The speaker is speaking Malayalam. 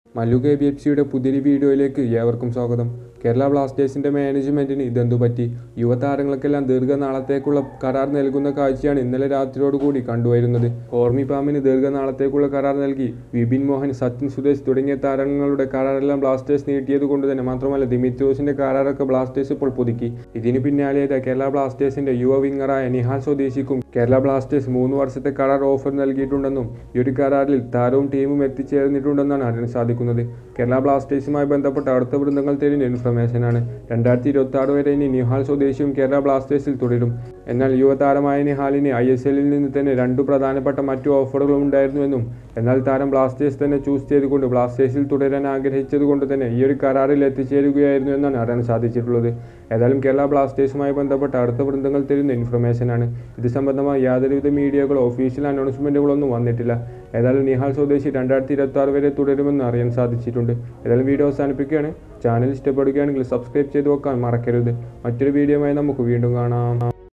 മല്ലു കെ ബി എഫ് സിയുടെ പുതിയൊരു വീഡിയോയിലേക്ക് ഏവർക്കും സ്വാഗതം കേരള ബ്ലാസ്റ്റേഴ്സിന്റെ മാനേജ്മെന്റിന് ഇതെന്തു പറ്റി യുവതാരങ്ങൾക്കെല്ലാം ദീർഘനാളത്തേക്കുള്ള കരാർ നൽകുന്ന കാഴ്ചയാണ് ഇന്നലെ രാത്രിയോടുകൂടി കണ്ടുവരുന്നത് കോർമി പാമിന് ദീർഘനാളത്തേക്കുള്ള കരാർ നൽകി വിപിൻ മോഹൻ സച്ചിൻ സുരേഷ് തുടങ്ങിയ താരങ്ങളുടെ കരാറെല്ലാം ബ്ലാസ്റ്റേഴ്സ് നീട്ടിയത് കൊണ്ട് തന്നെ മാത്രമല്ല ദിമിത്രോസിന്റെ കരാറൊക്കെ ബ്ലാസ്റ്റേഴ്സ് ഇപ്പോൾ പുതുക്കി ഇതിന് പിന്നാലെ ഇതാ കേരള ബ്ലാസ്റ്റേഴ്സിന്റെ യുവ വിങ്ങറായ നിഹാൽ സ്വദേശിക്കും കേരള ബ്ലാസ്റ്റേഴ്സ് മൂന്ന് വർഷത്തെ കരാർ ഓഫർ നൽകിയിട്ടുണ്ടെന്നും ഈ ഒരു കരാറിൽ താരവും ടീമും എത്തിച്ചേർന്നിട്ടുണ്ടെന്നാണ് അറിയാൻ സാധിക്കുന്നത് കേരള ബ്ലാസ്റ്റേഴ്സുമായി ബന്ധപ്പെട്ട അടുത്ത വൃന്ദങ്ങൾ തരുന്ന ഇൻഫർമേഷനാണ് രണ്ടായിരത്തി ഇരുപത്തി ആറ് വരെ ഇനി നിഹാൽ സ്വദേശിയും കേരള ബ്ലാസ്റ്റേഴ്സിൽ തുടരും എന്നാൽ യുവതാരമായ നിഹാലിന് ഐ എസ് എല്ലിൽ നിന്ന് തന്നെ രണ്ടു പ്രധാനപ്പെട്ട മറ്റു ഓഫറുകളും ഉണ്ടായിരുന്നുവെന്നും എന്നാൽ താരം ബ്ലാസ്റ്റേഴ്സ് തന്നെ ചൂസ് ചെയ്തുകൊണ്ട് ബ്ലാസ്റ്റേഴ്സിൽ തുടരാൻ ആഗ്രഹിച്ചതുകൊണ്ട് തന്നെ ഈ ഒരു കരാറിൽ എത്തിച്ചേരുകയായിരുന്നു എന്നാണ് അറിയാൻ സാധിച്ചിട്ടുള്ളത് ഏതായാലും കേരള ബ്ലാസ്റ്റേഴ്സുമായി ബന്ധപ്പെട്ട അടുത്ത വൃന്ദങ്ങൾ തരുന്ന ഇൻഫർമേഷനാണ് ഇത് സംബന്ധമായി യാതൊരുവിധ മീഡിയകളോ ഒഫീഷ്യൽ അനൗൺസ്മെന്റുകളോ ഒന്നും വന്നിട്ടില്ല ഏതായാലും നിഹാൽ സ്വദേശി രണ്ടായിരത്തി ഇരുപത്തി ആറ് വരെ തുടരുമെന്ന് അറിയാൻ സാധിച്ചിട്ടുണ്ട് ഏതായാലും വീഡിയോ അവസാനിപ്പിക്കുകയാണ് ചാനൽ ഇഷ്ടപ്പെടുകയാണെങ്കിൽ സബ്സ്ക്രൈബ് ചെയ്ത് വെക്കാൻ മറക്കരുത് മറ്റൊരു വീഡിയോയുമായി നമുക്ക് വീണ്ടും കാണാം